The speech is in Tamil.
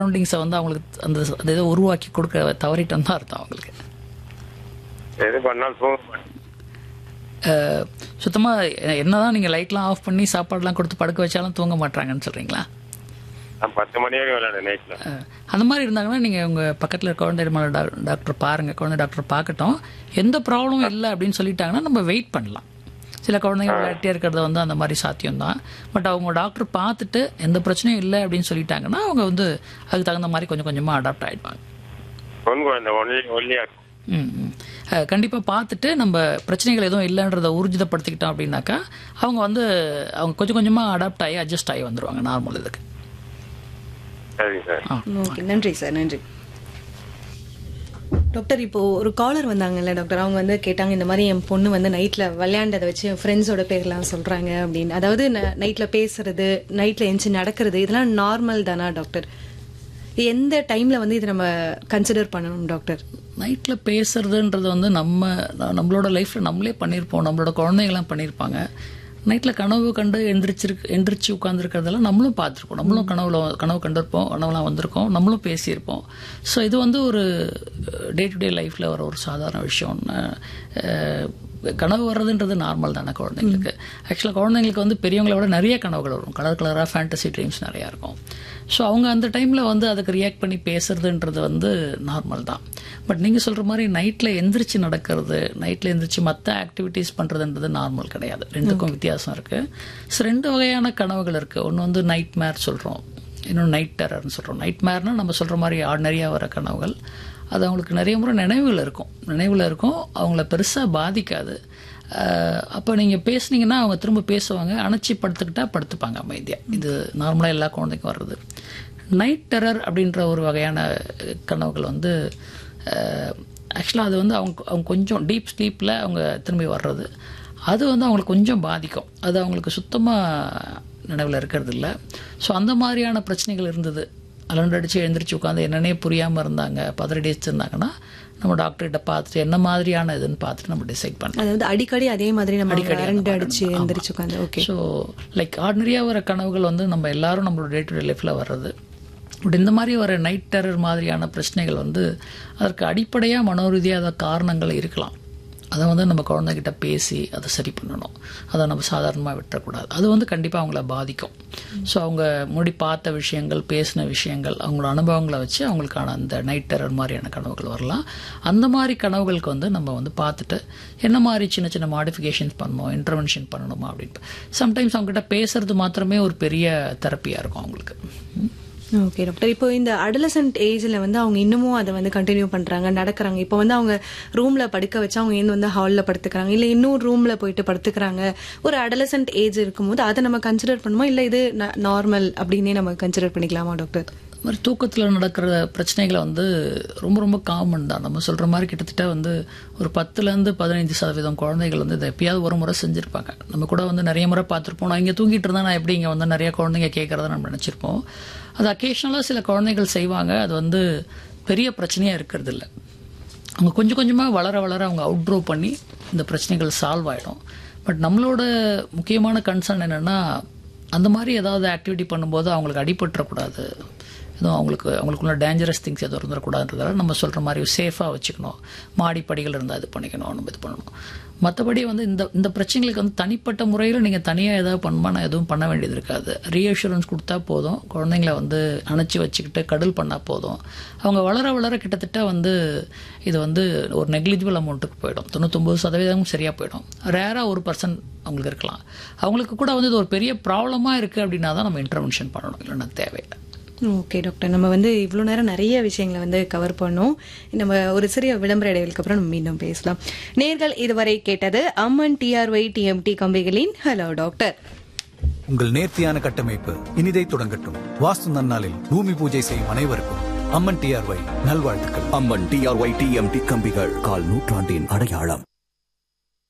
சரௌண்டிங்ஸை வந்து அவங்களுக்கு அந்த அந்த இதை உருவாக்கி கொடுக்க தவறிட்டோம் தான் அர்த்தம் அவங்களுக்கு எது பண்ணாலும் தூங்க மாட்டேன் அஹ், சுத்தமா என்னதான் நீங்க லைட்லாம் ஆஃப் பண்ணி சாப்பாடுலாம் கொடுத்து படுக்க வச்சாலும் தூங்க மாட்டாங்கன்னு சொல்றீங்களா நான் பத்து மணி வரைக்கும் விளையாடுறேன் நைட்ல அஹ், அந்த மாதிரி இருந்தாங்கன்னா நீங்கள் உங்கள் பக்கத்தில் குழந்தை இருமல டாக் டாக்டர் பாருங்கள் குழந்தை டாக்டர் பார்க்கட்டும் எந்த ப்ராப்ளமும் இல்லை அப்படின்னு சொல்லிட்டாங்கன்னா நம்ம வெயிட் பண்ணலாம் சில குழந்தைங்க விளையாட்டே இருக்கிறது வந்து அந்த மாதிரி சாத்தியம் தான் பட் அவங்க டாக்டர் பார்த்துட்டு எந்த பிரச்சனையும் இல்லை அப்படின்னு சொல்லிட்டாங்கன்னா அவங்க வந்து அதுக்கு தகுந்த மாதிரி கொஞ்சம் கொஞ்சமாக அடாப்ட் ஆகிடுவாங்க பொன் குழந்தை ஒல்லி ஒல்லியா இருக்கும் ம் ம். அஹ், கண்டிப்பா பார்த்துட்டு நம்ம பிரச்சனைகள் எதுவும் இல்லைன்றத ஊர்ஜிதப்படுத்திக்கிட்டோம் அப்படின்னாக்கா அவங்க வந்து அவங்க கொஞ்சம் கொஞ்சமாக அடாப்ட் ஆகி அட்ஜஸ்ட் ஆகி வந்துருவாங்க நார்மல் இதுக்கு சரிங்க சார் ஓகே நன்றி சார் நன்றி டாக்டர் இப்போ ஒரு காலர் வந்தாங்கல்ல டாக்டர் அவங்க வந்து கேட்டாங்க இந்த மாதிரி என் பொண்ணு வந்து நைட்ல விளையாண்டதை வச்சு என் ஃப்ரெண்ட்ஸோட பேர்லாம் சொல்றாங்க அப்படின்னு அதாவது நைட்ல பேசுறது நைட்ல எஞ்சி நடக்கிறது இதெல்லாம் நார்மல் தானா டாக்டர் எந்த டைம்ல வந்து இதை நம்ம கன்சிடர் பண்ணணும் டாக்டர் நைட்டில் பேசுறதுன்றது வந்து நம்ம ந- நம்மளோட லைஃப்பில் நம்மளே பண்ணியிருப்போம் நம்மளோட குழந்தைங்களாம் பண்ணியிருப்பாங்க நைட்டில் கனவு கண்டு எந்திரிச்சிருக்கு எந்திரிச்சு உட்காந்துருக்கிறதெல்லாம் நம்மளும் பார்த்துருப்போம் நம்மளும் கனவுல கனவு கண்டிருப்போம் கனவுலாம் வந்திருக்கோம் நம்மளும் பேசியிருப்போம் ஸோ இது வந்து ஒரு டே டு டே லைஃப்பில் வர ஒரு சாதாரண விஷயம் அஹ், கனவு வர்றதுன்றது நார்மல் தானே குழந்தைங்களுக்கு ஆக்சுவலாக குழந்தைங்களுக்கு வந்து பெரியவங்களை விட நிறைய கனவுகள் வரும் கலர் கலராக ஃபேண்டசி ட்ரீம்ஸ் நிறையா இருக்கும் ஸோ அவங்க அந்த டைமில் வந்து அதுக்கு ரியாக்ட் பண்ணி பேசுறதுன்றது வந்து நார்மல் தான் பட் நீங்கள் சொல்கிற மாதிரி நைட்டில் எந்திரிச்சு நடக்கிறது நைட்டில் எந்திரிச்சு மற்ற ஆக்டிவிட்டீஸ் பண்ணுறதுன்றது நார்மல் கிடையாது ரெண்டுக்கும் வித்தியாசம் இருக்குது ஸோ ரெண்டு வகையான கனவுகள் இருக்குது ஒன்று வந்து நைட் மேர் சொல்கிறோம் இன்னொன்று நைட் டெரர்னு சொல்கிறோம் நைட் மேர்னால் நம்ம சொல்கிற மாதிரி ஆர்டினரியாக வர கனவுகள் அது அவங்களுக்கு நிறைய முறை நினைவில் இருக்கும் நினைவில் இருக்கும் அவங்கள பெருசாக பாதிக்காது அப்போ நீங்கள் பேசுனீங்கன்னா அவங்க திரும்ப பேசுவாங்க அணைச்சி படுத்துக்கிட்டா படுத்துப்பாங்க அமைதியாக இது நார்மலாக எல்லா குழந்தைக்கும் வர்றது நைட் டெரர் அப்படின்ற ஒரு வகையான கனவுகள் வந்து ஆக்சுவலாக அது வந்து அவங்க அவங்க கொஞ்சம் டீப் ஸ்லீப்பில் அவங்க திரும்பி வர்றது அது வந்து அவங்களுக்கு கொஞ்சம் பாதிக்கும் அது அவங்களுக்கு சுத்தமாக நினைவில் இருக்கிறது இல்லை ஸோ அந்த மாதிரியான பிரச்சனைகள் இருந்தது அலண்டடிச்சு எழுந்திரிச்சு உட்காந்து என்னன்னே புரியாமல் இருந்தாங்க பதறடி வச்சுருந்தாங்கன்னா நம்ம டாக்டர்கிட்ட பார்த்துட்டு என்ன மாதிரியான இதுன்னு பார்த்துட்டு நம்ம டிசைட் பண்ணலாம் அதாவது அடிக்கடி அதே மாதிரி நம்ம அடிக்கடி அந்த அரண்டு மாதிரி அடிச்சு ஆமா. எந்திரிச்சு உட்காந்து ஓகே ஸோ லைக் ஆர்டினரியாக வர கனவுகள் வந்து நம்ம எல்லாரும் நம்மளோட டே டு டே லைஃப்பில் வர்றது பட் இந்த மாதிரி வர நைட் டெரர் மாதிரியான பிரச்சனைகள் வந்து அதற்கு அடிப்படையாக மனோரீதியாக காரணங்கள் இருக்கலாம் அதை வந்து நம்ம குழந்தைகிட்ட பேசி அதை சரி பண்ணணும் அதை நம்ம சாதாரணமாக விட்டுறக்கூடாது அது வந்து கண்டிப்பாக அவங்கள பாதிக்கும் ஸோ அவங்க முடி பார்த்த விஷயங்கள் பேசின விஷயங்கள் அவங்களோட அனுபவங்களை வச்சு அவங்களுக்கான அந்த நைட் டெரர் மாதிரியான கனவுகள் வரலாம் அந்த மாதிரி கனவுகளுக்கு வந்து நம்ம வந்து பார்த்துட்டு என்ன மாதிரி சின்ன சின்ன மாடிஃபிகேஷன்ஸ் பண்ணணும் இன்டர்வென்ஷன் பண்ணணுமா அப்படின்ட்டு சம்டைம்ஸ் அவங்ககிட்ட பேசுறது மாத்திரமே ஒரு பெரிய தெரப்பியாக இருக்கும் அவங்களுக்கு ம். ஓகே டாக்டர் இப்போ இந்த அடலசன்ட் ஏஜ்ல வந்து அவங்க இன்னமும் அதை வந்து கண்டினியூ பண்றாங்க நடக்கிறாங்க இப்போ வந்து அவங்க ரூம்ல படுக்க வச்சு அவங்க ஏன் வந்து ஹால்ல படுத்துக்கிறாங்க இல்ல இன்னொரு ரூம்ல போயிட்டு படுத்துக்கிறாங்க ஒரு அடலசன்ட் ஏஜ் இருக்கும்போது அதை நம்ம கன்சிடர் பண்ணுமா இல்ல இது நார்மல் அப்படின்னே நம்ம கன்சிடர் பண்ணிக்கலாமா டாக்டர் இந்த மாதிரி தூக்கத்தில் நடக்கிற பிரச்சனைகளை வந்து ரொம்ப ரொம்ப காமன் தான் நம்ம சொல்கிற மாதிரி கிட்டத்தட்ட வந்து ஒரு பத்துலேருந்து பதினைஞ்சு சதவீதம் குழந்தைகள் வந்து இதை எப்பயாவது ஒரு முறை செஞ்சுருப்பாங்க நம்ம கூட வந்து நிறைய முறை பார்த்துருப்போம் நான் இங்கே தூங்கிட்டு இருந்தா நான் எப்படி இங்கே வந்து நிறைய குழந்தைங்க கேட்குறத நம்ம நினச்சிருப்போம் அது அக்கேஷனலாக சில குழந்தைகள் செய்வாங்க அது வந்து பெரிய பிரச்சனையாக இருக்கிறது இல்லை அவங்க கொஞ்சம் கொஞ்சமாக வளர வளர அவங்க அவுட்ரோ பண்ணி இந்த பிரச்சனைகள் சால்வ் ஆகிடும் பட் நம்மளோட முக்கியமான கன்சர்ன் என்னென்னா அந்த மாதிரி ஏதாவது ஆக்டிவிட்டி பண்ணும்போது அவங்களுக்கு அடிபட்டுறக்கூடாது எதுவும் அவங்களுக்கு அவங்களுக்குள்ள டேஞ்சரஸ் திங்ஸ் எதுவும் இருந்துடக்கூடாதுன்றதால நம்ம சொல்கிற மாதிரி சேஃபாக வச்சுக்கணும் மாடிப்படிகள் இருந்தால் இது பண்ணிக்கணும் நம்ம இது பண்ணணும் மற்றபடி வந்து இந்த இந்த பிரச்சனைகளுக்கு வந்து தனிப்பட்ட முறையில் நீங்கள் தனியாக ஏதாவது பண்ணுமா நான் எதுவும் பண்ண வேண்டியது இருக்காது ரீஅஷூரன்ஸ் கொடுத்தா போதும் குழந்தைங்கள வந்து அணைச்சி வச்சுக்கிட்டு கடல் பண்ணால் போதும் அவங்க வளர வளர கிட்டத்தட்ட வந்து இது வந்து ஒரு நெக்லிஜிபிள் அமௌண்ட்டுக்கு போயிடும் தொண்ணூத்தொம்பது சதவீதமும் சரியாக போயிடும் ரேராக ஒரு பர்சன்ட் அவங்களுக்கு இருக்கலாம் அவங்களுக்கு கூட வந்து இது ஒரு பெரிய ப்ராப்ளமாக இருக்குது அப்படின்னா தான் நம்ம இன்டர்வென்ஷன் பண்ணணும் இல்லைன்னா தேவையில்லை ஓகே டாக்டர் நம்ம வந்து இவ்வளோ நேரம் நிறைய விஷயங்களை வந்து கவர் பண்ணோம் நம்ம ஒரு சிறிய விளம்பர இடைவெளிக்கு அப்புறம் நம்ம மீண்டும் பேசலாம் நேர்கள் இதுவரை கேட்டது அம்மன் டிஆர்ஒய் டிஎம்டி கம்பிகளின் ஹலோ டாக்டர் உங்கள் நேர்த்தியான கட்டமைப்பு இனிதை தொடங்கட்டும் வாஸ்து நன்னாளில் பூமி பூஜை செய்யும் அனைவருக்கும் அம்மன் டிஆர்ஒய் நல்வாழ்த்துக்கள் அம்மன் டிஆர்ஒய் டிஎம்டி கம்பிகள் கால் நூற்றாண்டின் அடையாளம்